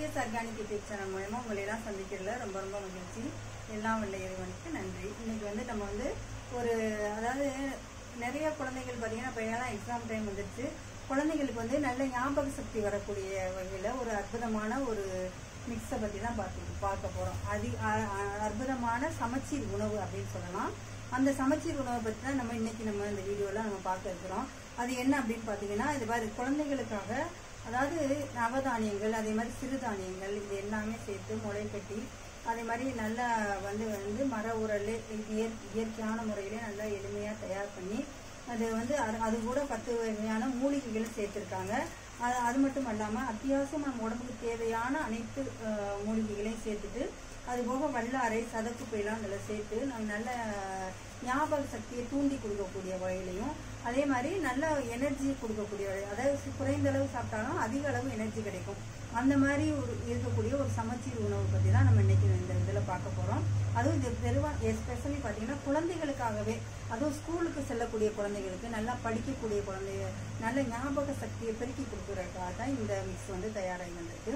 TVS organic YouTube channel மூலமா உங்களை எல்லாம் சந்திக்கிறதுல ரொம்ப ரொம்ப மகிழ்ச்சி எல்லாம் உள்ள இறைவனுக்கு நன்றி இன்னைக்கு வந்து நம்ம வந்து ஒரு அதாவது நிறைய குழந்தைகள் பார்த்தீங்கன்னா இப்போ எல்லாம் எக்ஸாம் டைம் வந்துருச்சு குழந்தைங்களுக்கு வந்து நல்ல ஞாபக சக்தி வரக்கூடிய வகையில் ஒரு அற்புதமான ஒரு மிக்ஸை பற்றி தான் பார்த்து பார்க்க போகிறோம் அதி அ- அ- அற்புதமான சமச்சீர் உணவு அப்படின்னு சொல்லலாம் அந்த சமச்சீர் உணவை பற்றி தான் நம்ம இன்னைக்கு நம்ம இந்த வீடியோவில் நம்ம பார்க்க இருக்கிறோம் அது என்ன அப்படின்னு பார்த்தீங்கன்னா இது மாதிரி குழந்தைகளுக்காக அதாவது நவதானியங்கள் அதே மாதிரி சிறுதானியங்கள் இது எல்லாமே சேர்த்து முளை கட்டி அதே மாதிரி நல்லா வந்து வந்து மர உரல் இயற் இயற்கையான முறையிலே நல்லா எளிமையாக தயார் பண்ணி அது வந்து அது- அது கூட பத்து வகையான மூலிகைகளும் சேர்த்துருக்காங்க அது அது மட்டும் இல்லாமல் அத்தியாவசியம் நம்ம உடம்புக்கு தேவையான அனைத்து அஹ், மூலிகைகளையும் சேர்த்துட்டு அது போக வல்லாரை சதக்கு பயிலாம் அதில் சேர்த்து நம்ம நல்ல ஞாபக சக்தியை தூண்டி கொடுக்கக்கூடிய வகையிலையும் அதே மாதிரி நல்ல எனர்ஜி கொடுக்கக்கூடிய வகை அதாவது குறைந்த அளவு சாப்பிட்டாலும் அதிக அளவு எனர்ஜி கிடைக்கும் அந்த மாதிரி ஒரு இருக்கக்கூடிய ஒரு சமச்சீர் உணவு பற்றி தான் நம்ம இன்னைக்கு இந்த இதில் பார்க்க போகிறோம் அதுவும் இது பெருவா எஸ்பெஷலி பார்த்தீங்கன்னா குழந்தைகளுக்காகவே அதுவும் ஸ்கூலுக்கு செல்லக்கூடிய குழந்தைகளுக்கு நல்லா படிக்கக்கூடிய குழந்தைங்க நல்ல ஞாபக சக்தியை பெருக்கி கொடுக்குறதுக்காக தான் இந்த மிக்ஸ் வந்து தயாராகி வந்திருக்கு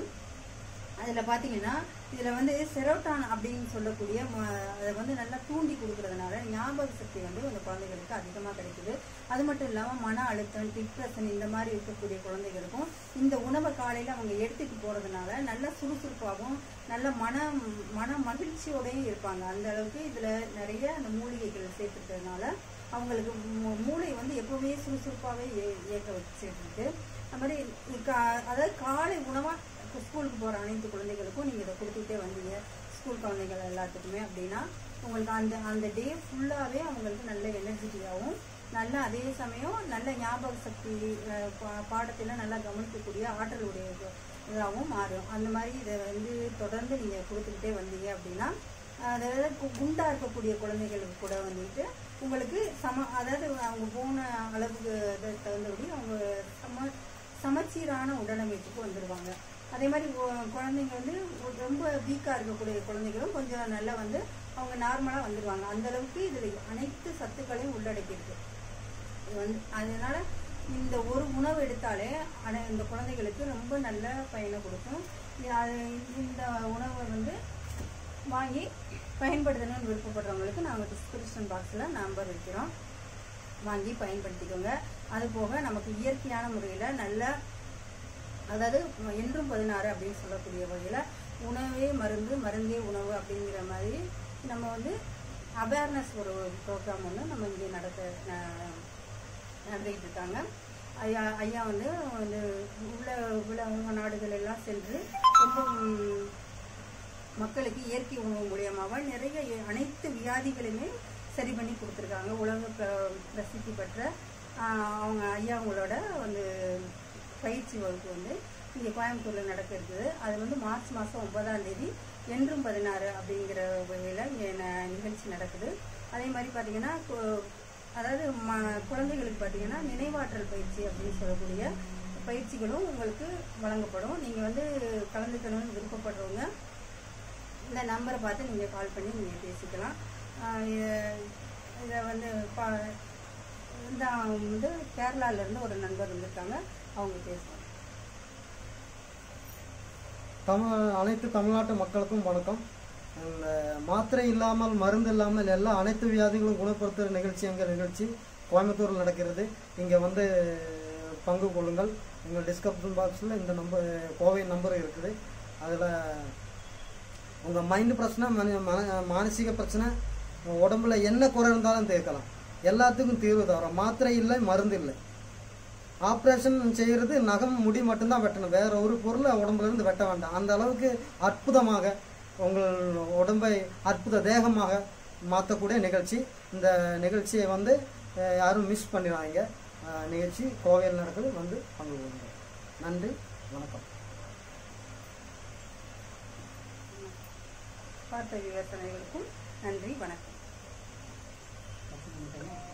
அதில் பார்த்தீங்கன்னா இதில் வந்து செரோட்டான் அப்படின்னு சொல்லக்கூடிய ம- அதை வந்து நல்லா தூண்டி கொடுக்கறதுனால ஞாபக சக்தி வந்து அந்த குழந்தைகளுக்கு அதிகமாக கிடைக்குது அது மட்டும் இல்லாமல் மன அழுத்தம் டிப்ரெஷன் இந்த மாதிரி இருக்கக்கூடிய குழந்தைகளுக்கும் இந்த உணவை காலையில் அவங்க எடுத்துட்டு போகிறதுனால நல்ல சுறுசுறுப்பாகவும் நல்ல மன மன மகிழ்ச்சியோடையும் இருப்பாங்க அந்த அளவுக்கு இதில் நிறைய அந்த மூலிகைகள் சேர்த்துக்கிறதுனால அவங்களுக்கு மூ- மூளை வந்து எப்பவுமே சுறுசுறுப்பாகவே இயக்க வச்சுருக்கு அது மாதிரி கா- அதாவது காலை உணவாக ஸ்கூலுக்கு போகிற அனைத்து குழந்தைகளுக்கும் நீங்கள் இதை கொடுத்துட்டே வந்தீங்க ஸ்கூல் குழந்தைகள் எல்லாத்துக்குமே அப்படின்னா உங்களுக்கு அந்த அந்த டே ஃபுல்லாகவே அவங்களுக்கு நல்ல எனர்ஜிட்டியாகவும் நல்ல அதே சமயம் நல்ல ஞாபக சக்தி அஹ், பா- பாடத்தில் நல்லா கவனிக்கக்கூடிய ஆற்றல் உடைய இதாகவும் மாறும் அந்த மாதிரி இதை வந்து தொடர்ந்து நீங்கள் கொடுத்துக்கிட்டே வந்தீங்க அப்படின்னா அதாவது கு- குண்டா இருக்கக்கூடிய குழந்தைகளுக்கு கூட வந்துட்டு உங்களுக்கு சம அதாவது அவங்க போன அளவுக்கு இதை தகுந்தபடி அவங்க சம சமச்சீரான உடலமைப்புக்கு வந்துடுவாங்க அதே மாதிரி ஒ- குழந்தைங்க வந்து ஒ- ரொம்ப வீக்காக இருக்கக்கூடிய குழந்தைகளும் கொஞ்சம் நல்லா வந்து அவங்க நார்மலாக வந்துடுவாங்க அந்த அளவுக்கு இதில் அனைத்து சத்துக்களையும் உள்ளடக்கியிருக்கு இது வந்து அதனால இந்த ஒரு உணவு எடுத்தாலே ஆனா இந்த குழந்தைகளுக்கு ரொம்ப நல்ல பயனை கொடுக்கும் இது அது இந்த உணவை வந்து வாங்கி பயன்படுத்தணும்னு விருப்பப்படுறவங்களுக்கு நாங்கள் டிஸ்கிரிப்ஷன் பாக்ஸில் நம்பர் வைக்கிறோம் வாங்கி பயன்படுத்திக்கோங்க அது போக நமக்கு இயற்கையான முறையில் நல்ல அதாவது என்றும் பதினாறு அப்படின்னு சொல்லக்கூடிய வகையில் உணவே மருந்து மருந்தே உணவு அப்படிங்கிற மாதிரி நம்ம வந்து அவேர்னஸ் ஒரு ப்ரோக்ராம் ஒன்று நம்ம இங்கே நடத்த ந- நடத்திக்கிட்டு இருக்காங்க ஐயா ஐயா வந்து வந்து உள்ள உலக நாடுகள் எல்லாம் சென்று ரொம்ப ம், மக்களுக்கு இயற்கை உணவு மூலியமாக நிறைய எ- அனைத்து வியாதிகளையுமே சரி பண்ணி கொடுத்துருக்காங்க உலக பிர- பிரசித்தி பெற்ற ஆஹ், அவங்க ஐயாங்களோட வந்து பயிற்சி வகுப்பு வந்து இங்கே கோயம்புத்தூரில் நடக்க இருக்குது அது வந்து மார்ச் மாதம் ஒன்பதாம் தேதி என்றும் பதினாறு அப்படிங்கிற வகையில் இங்கே ந- நிகழ்ச்சி நடக்குது அதே மாதிரி பார்த்தீங்கன்னா கு- அதாவது ம குழந்தைகளுக்கு பார்த்தீங்கன்னா நினைவாற்றல் பயிற்சி அப்படின்னு சொல்லக்கூடிய பயிற்சிகளும் உங்களுக்கு வழங்கப்படும் நீங்கள் வந்து கலந்துக்கணும்னு விருப்பப்படுறவங்க இந்த நம்பரை பார்த்து நீங்கள் கால் பண்ணி நீங்கள் பேசிக்கலாம் ஆஹ் இ- இதை வந்து பா இந்த வந்து கேரளாலேருந்து ஒரு நண்பர் வந்திருக்காங்க அவங்க பேசுவாங்க தமிழ் அனைத்து தமிழ்நாட்டு மக்களுக்கும் வணக்கம் இந்த மாத்திரை இல்லாமல் மருந்து இல்லாமல் எல்லா அனைத்து வியாதிகளும் குணப்படுத்துகிற நிகழ்ச்சி எங்கள் நிகழ்ச்சி கோயம்புத்தூரில் நடக்கிறது இங்கே வந்து பங்கு கொள்ளுங்கள் எங்கள் டிஸ்கிரிப்ஷன் பாக்ஸில் இந்த நம்பர் கோவை நம்பர் இருக்குது அதில் உங்கள் மைண்டு பிரச்சனை மன மன மானசீக பிரச்சனை உடம்புல என்ன குறை இருந்தாலும் தீர்க்கலாம் எல்லாத்துக்கும் தீர்வு தவிர மாத்திரை இல்லை மருந்து இல்லை ஆப்ரேஷன் செய்கிறது நகம் முடி மட்டும்தான் வெட்டணும் வேற ஒரு பொருளை உடம்புல இருந்து வெட்ட வேண்டாம் அந்த அளவுக்கு அற்புதமாக உங்கள் உடம்பை அற்புத தேகமாக மாற்றக்கூடிய நிகழ்ச்சி இந்த நிகழ்ச்சியை வந்து அஹ், யாரும் மிஸ் பண்ணிடாதீங்க அஹ், நிகழ்ச்சி கோவையில் நடக்குது வந்து பங்கு கொள்ளுங்க நன்றி வணக்கம் பார்த்த விவசாயிகளுக்கும் நன்றி வணக்கம்